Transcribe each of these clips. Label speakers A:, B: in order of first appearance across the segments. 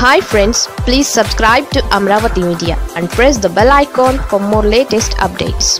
A: hi friends please subscribe to Amaravati media and press the bell icon for more latest updates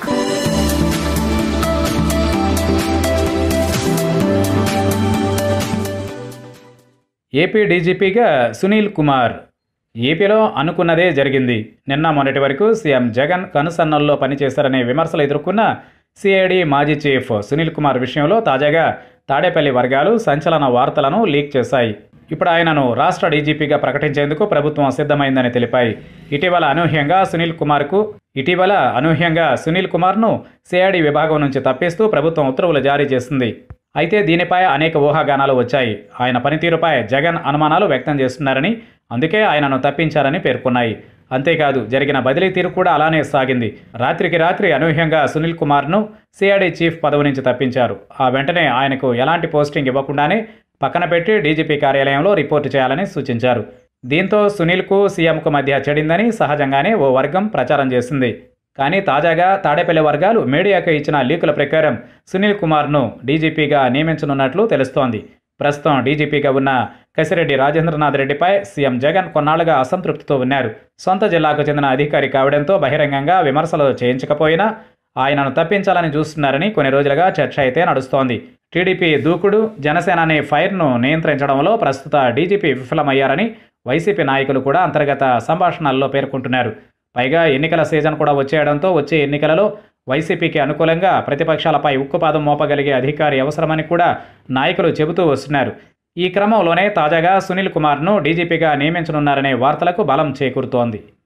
B: AP డీజీపీగా సునీల్ కుమార్ ఏపీలో అనుకున్నదే జరిగింది నిన్న మొన్నటి వరకు సీఎం జగన్ కనుసన్నల్లో పనిచేశారనే విమర్శలు ఎదుర్కొన్న సిఐడి మాజీ చీఫ్ సునీల్ కుమార్ విషయంలో తాజాగా తాడేపల్లి వర్గాలు సంచలన వార్తలను లీక్ చేశాయి ఇప్పుడు ఆయనను రాష్ట్ర డీజీపీగా ప్రకటించేందుకు ప్రభుత్వం సిద్ధమైందని తెలిపాయి ఇటీవల అనూహ్యంగా సునీల్ కుమార్కు ఇటీవల అనూహ్యంగా సునీల్ కుమార్ను సిఐడి విభాగం నుంచి తప్పిస్తూ ప్రభుత్వం ఉత్తర్వులు జారీ చేసింది అయితే దీనిపై అనేక ఊహాగానాలు వచ్చాయి ఆయన పనితీరుపై జగన్ అనుమానాలు వ్యక్తం చేస్తున్నారని అందుకే ఆయనను తప్పించారని పేర్కొన్నాయి అంతేకాదు జరిగిన బదిలీ తీరు కూడా అలానే సాగింది రాత్రికి రాత్రి అనూహ్యంగా సునీల్ కుమార్ను సిఐడి చీఫ్ పదవి నుంచి తప్పించారు ఆ వెంటనే ఆయనకు ఎలాంటి పోస్టింగ్ ఇవ్వకుండానే పక్కన పెట్టి డీజీపీ కార్యాలయంలో రిపోర్టు చేయాలని సూచించారు దీంతో సునీల్కు సీఎంకు మధ్య చెడిందని సహజంగానే ఓ వర్గం ప్రచారం చేసింది కానీ తాజాగా తాడేపల్లి వర్గాలు మీడియాకు ఇచ్చిన లీకుల ప్రకారం సునీల్ కుమార్ను డీజీపీగా నియమించనున్నట్లు తెలుస్తోంది ప్రస్తుతం డీజీపీగా ఉన్న కసిరెడ్డి రాజేంద్రనాథ్ రెడ్డిపై సీఎం జగన్ కొన్నాళ్లుగా అసంతృప్తితో ఉన్నారు సొంత జిల్లాకు చెందిన అధికారి కావడంతో బహిరంగంగా విమర్శలు చేయించకపోయినా ఆయనను తప్పించాలని చూస్తున్నారని కొన్ని రోజులుగా చర్చ అయితే నడుస్తోంది టీడీపీ దూకుడు జనసేనాని ఫైర్ను నియంత్రించడంలో ప్రస్తుత డీజీపీ విఫలమయ్యారని వైసీపీ నాయకులు కూడా అంతర్గత సంభాషణల్లో పేర్కొంటున్నారు పైగా ఎన్నికల సీజన్ కూడా వచ్చేయడంతో వచ్చే ఎన్నికలలో వైసీపీకి అనుకూలంగా ప్రతిపక్షాలపై ఉక్కుపాదం మోపగలిగే అధికారి అవసరమని కూడా నాయకులు చెబుతూ వస్తున్నారు ఈ క్రమంలోనే తాజాగా సునీల్ కుమార్ను డీజీపీగా నియమించనున్నారనే వార్తలకు బలం చేకూరుతోంది